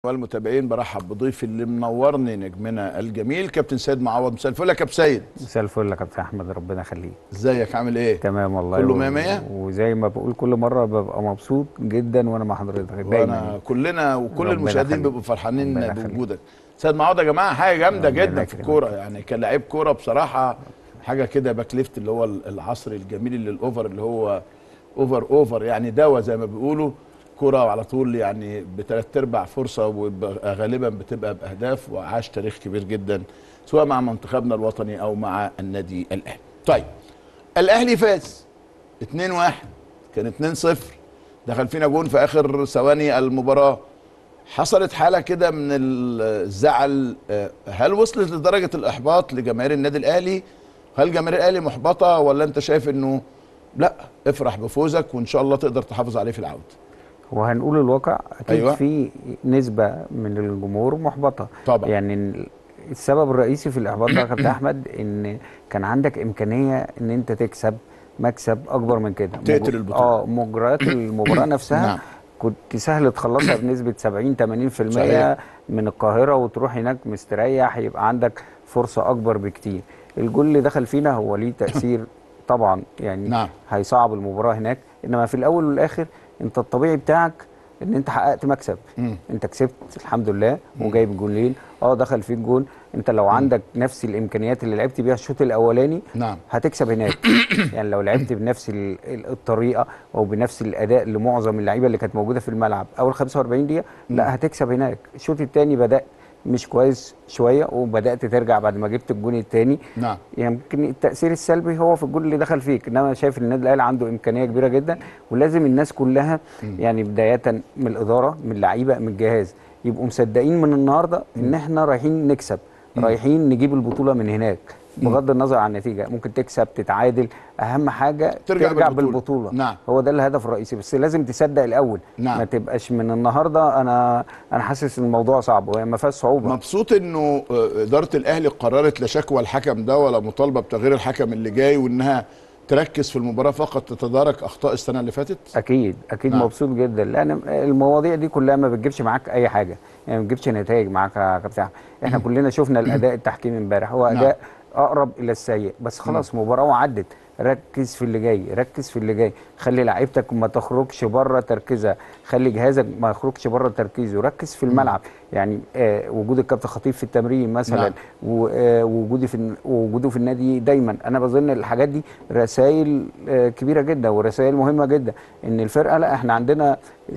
والمتابعين برحب بضيفي اللي منورني نجمنا الجميل كابتن سيد معوض مساء الفل يا كابتن سيد مساء الفل يا كابتن احمد ربنا يخليك ازيك عامل ايه تمام والله كله و- مية مية؟ وزي ما بقول كل مره ببقى مبسوط جدا وانا مع حضرتك وانا دايما كلنا وكل ربنا المشاهدين يخليك. بيبقوا فرحانين ربنا يخليك. بوجودك سيد معوض يا جماعه حاجه جامده ربنا جدا في يكرمك. الكوره يعني كلاعب كوره بصراحه حاجه كده باك ليفت اللي هو العصر الجميل اللي الاوفر اللي هو اوفر اوفر يعني دواء زي ما بيقولوا كرة على طول يعني بثلاث ارباع فرصه وغالبا بتبقى باهداف وعاش تاريخ كبير جدا سواء مع منتخبنا الوطني او مع النادي الاهلي. طيب الاهلي فاز 2-1 كان 2-0 دخل فينا جون في اخر ثواني المباراه حصلت حاله كده من الزعل آه، هل وصلت لدرجه الاحباط لجماهير النادي الاهلي هل جماهير الاهلي محبطه ولا انت شايف انه لا افرح بفوزك وان شاء الله تقدر تحافظ عليه في العوده وهنقول الواقع اكيد أيوة. أيوة. في نسبه من الجمهور محبطه طبعا. يعني ال- السبب الرئيسي في الاحباط ده يا كابتن احمد ان كان عندك امكانيه ان انت تكسب مكسب اكبر من كده تقتل مج- البطولة. اه مجريات المباراه نفسها نعم. كنت سهل تخلصها بنسبه 70 80% صحيح. من القاهره وتروح هناك مستريح يبقى عندك فرصه اكبر بكتير الجول اللي دخل فينا هو ليه تاثير طبعا يعني نعم. هيصعب المباراه هناك انما في الاول والاخر انت الطبيعي بتاعك ان انت حققت مكسب مم. انت كسبت الحمد لله وجايب جولين اه دخل فيك جول انت لو عندك نفس الامكانيات اللي لعبت بيها الشوط الاولاني نعم. هتكسب هناك يعني لو لعبت بنفس ال- ال- الطريقه او بنفس الاداء لمعظم اللعيبه اللي كانت موجوده في الملعب اول 45 دقيقه لا هتكسب هناك الشوط الثاني بدات مش كويس شويه وبدات ترجع بعد ما جبت الجون الثاني نعم يمكن التاثير السلبي هو في الجول اللي دخل فيك انما أنا شايف ان النادي الاهلي عنده امكانيه كبيره جدا ولازم الناس كلها يعني بدايه من الاداره من اللعيبه من الجهاز يبقوا مصدقين من النهارده ان احنا رايحين نكسب رايحين نجيب البطوله من هناك بغض النظر عن النتيجه ممكن تكسب تتعادل اهم حاجه ترجع ترجع, بالبطولة. بالبطوله, نعم. هو ده الهدف الرئيسي بس لازم تصدق الاول نعم. ما تبقاش من النهارده انا انا حاسس ان الموضوع صعب وهي ما فيهاش صعوبه مبسوط انه آه، اداره الاهلي قررت لا شكوى الحكم ده ولا مطالبه بتغيير الحكم اللي جاي وانها تركز في المباراه فقط تتدارك اخطاء السنه اللي فاتت اكيد اكيد نعم. نعم. مبسوط جدا لان المواضيع دي كلها ما بتجيبش معاك اي حاجه يعني ما بتجيبش نتائج معاك يا كابتن أحمد. احنا كلنا شفنا الاداء التحكيمي امبارح هو نعم. اداء اقرب الى السيء بس خلاص مباراه وعدت ركز في اللي جاي ركز في اللي جاي خلي لعيبتك ما تخرجش بره تركيزها خلي جهازك ما يخرجش بره تركيزه ركز في الملعب يعني آه وجود الكابتن خطيب في التمرين مثلا نعم. ووجودي في الن- ووجوده في النادي دايما انا بظن الحاجات دي رسائل آه، كبيره جدا ورسائل مهمه جدا ان الفرقه لا احنا عندنا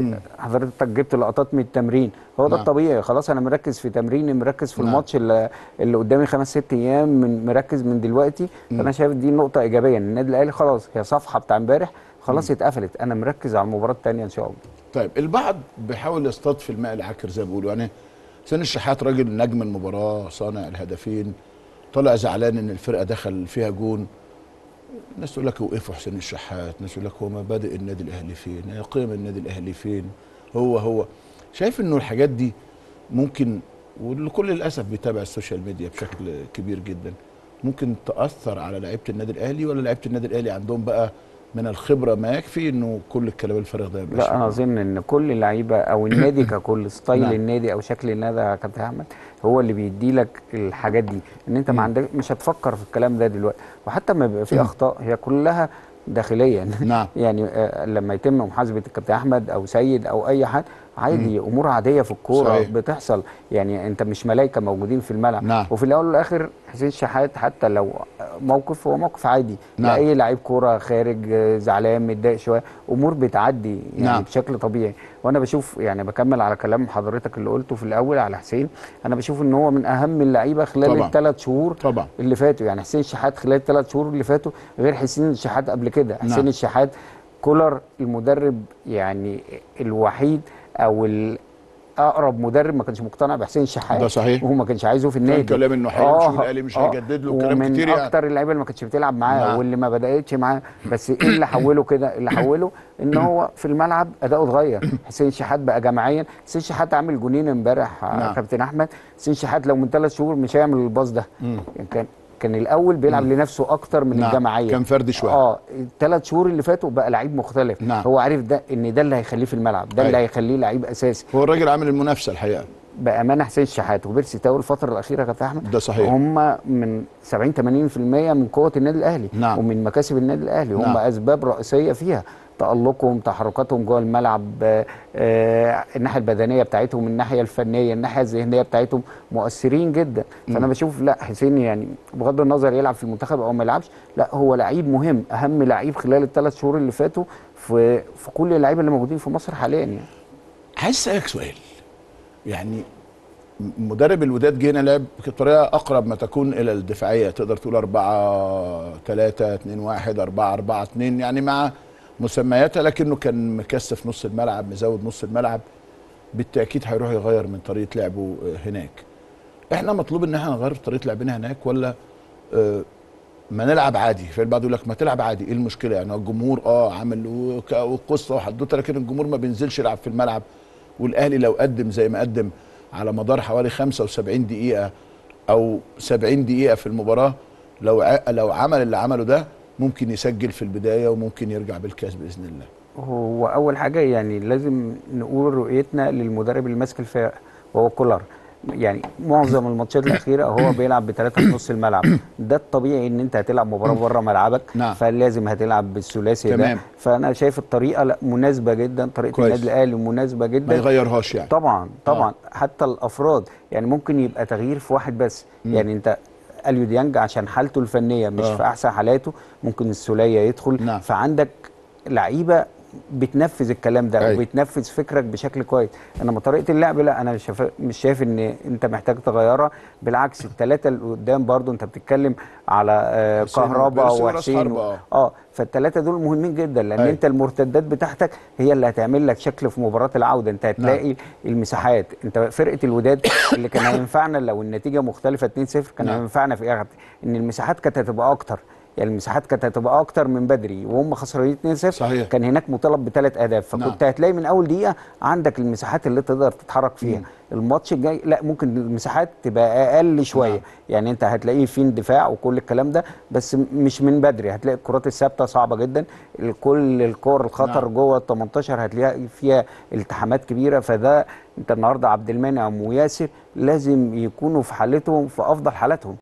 حضرتك جبت لقطات من التمرين هو ده نعم. الطبيعي خلاص انا مركز في تمريني مركز في نعم. الماتش اللي, اللي قدامي خمس ست ايام من مركز من دلوقتي فانا شايف دي نقطه ايجابيه ان النادي الاهلي خلاص هي صفحه بتاع امبارح خلاص اتقفلت انا مركز على المباراه الثانيه ان شاء الله طيب البعض بيحاول يصطاد في الماء العكر زي ما بيقولوا يعني حسين الشحات راجل نجم المباراه صانع الهدفين طلع زعلان ان الفرقه دخل فيها جون ناس تقول لك وقفوا حسين الشحات ناس يقول لك هو مبادئ النادي الاهلي فين هي قيم النادي الاهلي فين هو هو شايف انه الحاجات دي ممكن والكل للاسف بيتابع السوشيال ميديا بشكل كبير جدا ممكن تاثر على لعيبه النادي الاهلي ولا لعيبه النادي الاهلي عندهم بقى من الخبره ما يكفي انه كل الكلام الفارغ ده يبقى لا انا اظن ان كل اللعيبه او النادي ككل ستايل نعم. النادي او شكل النادي يا كابتن احمد هو اللي بيدي لك الحاجات دي ان انت ما عندك مش هتفكر في الكلام ده دلوقتي وحتى ما بيبقى في اخطاء هي كلها داخليا نعم. يعني آه، لما يتم محاسبه الكابتن احمد او سيد او اي حد عادي امور عاديه في الكوره صحيح. بتحصل يعني انت مش ملائكه موجودين في الملعب نعم. وفي الاول والاخر حسين شحات حتى لو موقف هو موقف عادي نعم. لاي لعيب كوره خارج آه، زعلان متضايق شويه امور بتعدي يعني نعم. بشكل طبيعي وانا بشوف يعني بكمل على كلام حضرتك اللي قلته في الاول على حسين انا بشوف ان هو من اهم اللعيبه خلال طبعا. الثلاث شهور طبعا. اللي فاتوا يعني حسين الشحات خلال الثلاث شهور اللي فاتوا غير حسين الشحات قبل كده حسين نعم. الشحات كولر المدرب يعني الوحيد او ال- اقرب مدرب ما كانش مقتنع بحسين الشحات ده صحيح. وهو ما كانش عايزه في النادي كلام إنه هيمشي والأهلي مش هيجدد له وكلام ومن كتير يعني. اكتر اللعيبه اللي ما كانتش بتلعب معاه نعم. واللي ما بداتش معاه بس ايه اللي حوله كده اللي حوله ان هو في الملعب اداؤه اتغير حسين شحات بقى جماعيا حسين شحات عامل جونين امبارح يا نعم. كابتن احمد حسين شحات لو من ثلاث شهور مش هيعمل الباص ده يعني كان كان الاول بيلعب لنفسه اكتر من نعم، الجماعيه كان فردي شوية. اه الثلاث شهور اللي فاتوا بقى لعيب مختلف نعم. هو عارف ده ان ده اللي هيخليه في الملعب ده اللي أيوة. هيخليه لعيب اساسي هو الراجل عامل المنافسه الحقيقه بامانه حسين الشحات وبيرسي تاو الفتره الاخيره يا كابتن احمد ده صحيح. هم من 70 80% من قوه النادي الاهلي نعم. ومن مكاسب النادي الاهلي هم نعم. اسباب رئيسيه فيها تألقهم تحركاتهم جوه الملعب آه، آه، الناحيه البدنيه بتاعتهم الناحيه الفنيه الناحيه الذهنيه بتاعتهم مؤثرين جدا فانا بشوف لا حسين يعني بغض النظر يلعب في المنتخب او ما يلعبش لا هو لعيب مهم اهم لعيب خلال الثلاث شهور اللي فاتوا في في كل اللعيبه اللي موجودين في مصر حاليا يعني عايز اسالك سؤال يعني م- مدرب الوداد جينا لعب بطريقه اقرب ما تكون الى الدفاعيه تقدر تقول 4 3 2 1 4 4 2 يعني مع مسمياتها لكنه كان مكثف نص الملعب مزود نص الملعب بالتاكيد هيروح يغير من طريقه لعبه آه، هناك احنا مطلوب ان احنا نغير في طريقه لعبنا هناك ولا آه، ما نلعب عادي في البعض يقول لك ما تلعب عادي ايه المشكله يعني الجمهور اه عامل وك- وقصه وحدوته لكن الجمهور ما بينزلش يلعب في الملعب والاهلي لو قدم زي ما قدم على مدار حوالي 75 دقيقه او 70 دقيقه في المباراه لو ع... لو عمل اللي عمله ده ممكن يسجل في البدايه وممكن يرجع بالكاس باذن الله هو اول حاجه يعني لازم نقول رؤيتنا للمدرب اللي ماسك الفرقه وهو كولر يعني معظم الماتشات الاخيره هو بيلعب بثلاثه في نص الملعب ده الطبيعي ان انت هتلعب مباراه بره ملعبك نعم. فلازم هتلعب بالثلاثي ده تمام. فانا شايف الطريقه لا مناسبه جدا طريقه كويس. النادي الاهلي مناسبه ما جدا يغيرهاش يعني طبعا طبعا آه. حتى الافراد يعني ممكن يبقى تغيير في واحد بس مم. يعني انت اليو ديانج عشان حالته الفنيه مش آه. في احسن حالاته ممكن السوليه يدخل نعم. فعندك لعيبه بتنفذ الكلام ده أيوة. وبتنفذ فكرك بشكل كويس انما طريقه اللعب لا انا مش شايف مش شايف ان انت محتاج تغيرها بالعكس الثلاثه اللي قدام برضو انت بتتكلم على آه حسين كهربا وبيرسي وراس وحسين حربة، و... آه. اه فالثلاثه دول مهمين جدا لان أيوة. انت المرتدات بتاعتك هي اللي هتعمل لك شكل في مباراه العوده انت هتلاقي نعم. المساحات انت فرقه الوداد اللي كان هينفعنا لو النتيجه مختلفه 2-0 كان نعم. هينفعنا في ايه ان المساحات كانت هتبقى اكتر يعني المساحات كانت هتبقى اكتر من بدري وهم خسرانين 2-0 صحيح. كان هناك مطالب بثلاث اهداف فكنت نعم. هتلاقي من اول دقيقه عندك المساحات اللي تقدر تتحرك فيها مم. الماتش الجاي لا ممكن المساحات تبقى اقل شويه نعم. يعني انت هتلاقيه في اندفاع وكل الكلام ده بس م- مش من بدري هتلاقي الكرات الثابته صعبه جدا كل الكور الخطر نعم. جوه ال 18 هتلاقي فيها التحامات كبيره فده انت النهارده عبد المنعم وياسر لازم يكونوا في حالتهم في افضل حالاتهم